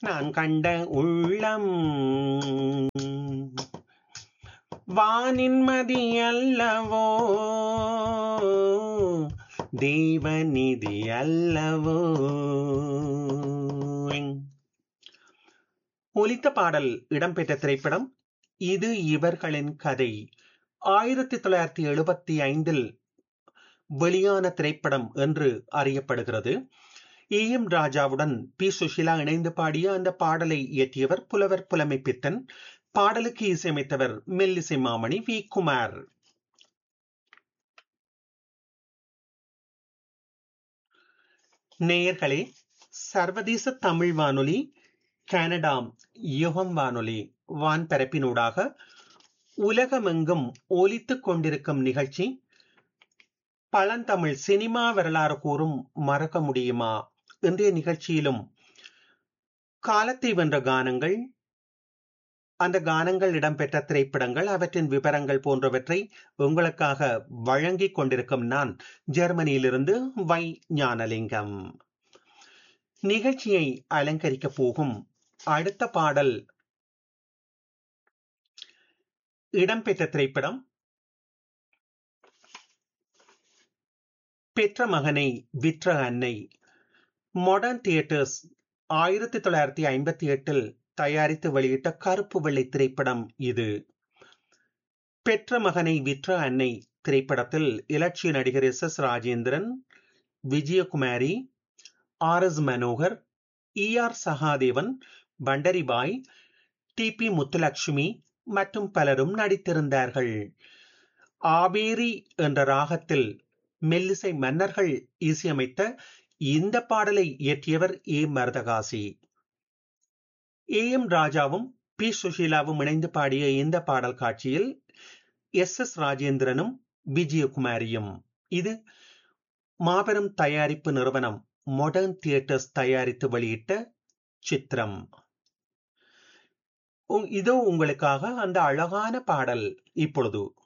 நான் கண்ட உள்ளம் வானின்மதி அல்லவோ தேவநிதி அல்லவோ ஒலித்த பாடல் இடம்பெற்ற திரைப்படம் இது இவர்களின் கதை ஆயிரத்தி தொள்ளாயிரத்தி எழுபத்தி ஐந்தில் வெளியான திரைப்படம் என்று அறியப்படுகிறது ஏ எம் ராஜாவுடன் பி சுஷிலா இணைந்து பாடிய அந்த பாடலை இயற்றியவர் புலவர் புலமை பித்தன் பாடலுக்கு இசையமைத்தவர் மெல்லிசை மாமணி வி குமார் நேயர்களே சர்வதேச தமிழ் வானொலி கனடா யுகம் வானொலி வான்பரப்பினூடாக உலகமெங்கும் ஒலித்துக் கொண்டிருக்கும் நிகழ்ச்சி பழந்தமிழ் சினிமா வரலாறு கூறும் மறக்க முடியுமா இன்றைய நிகழ்ச்சியிலும் காலத்தை வென்ற கானங்கள் அந்த கானங்கள் இடம்பெற்ற திரைப்படங்கள் அவற்றின் விவரங்கள் போன்றவற்றை உங்களுக்காக வழங்கிக் கொண்டிருக்கும் நான் ஜெர்மனியிலிருந்து வை ஞானலிங்கம் நிகழ்ச்சியை அலங்கரிக்க போகும் அடுத்த பாடல் இடம்பெற்ற திரைப்படம் பெற்ற மகனை விற்ற அன்னை மாடர்ன் தியேட்டர்ஸ் ஆயிரத்தி தொள்ளாயிரத்தி ஐம்பத்தி எட்டில் தயாரித்து வெளியிட்ட கருப்பு வெள்ளை திரைப்படம் இது பெற்ற மகனை விற்ற அன்னை திரைப்படத்தில் இலட்சிய நடிகர் S S Rajendran Vijayakumari R S Manohar E R Sahadevan Pandaribai T P Muthulakshmi மற்றும் பலரும் நடித்திருந்தார்கள் ஆபேரி என்ற ராகத்தில் மெல்லிசை மன்னர்கள் இசையமைத்த இந்த பாடலை இயற்றியவர் ஏ மருதகாசி ஏ எம் ராஜாவும் பி சுஷீலாவும் இணைந்து பாடிய இந்த பாடல் காட்சியில் எஸ் எஸ் ராஜேந்திரனும் விஜயகுமாரியும் இது மாபெரும் தயாரிப்பு நிறுவனம் மாடர்ன் தியேட்டர்ஸ் தயாரித்து வெளியிட்ட சித்திரம் இதோ உங்களுக்காக அந்த அழகான பாடல் இப்பொழுது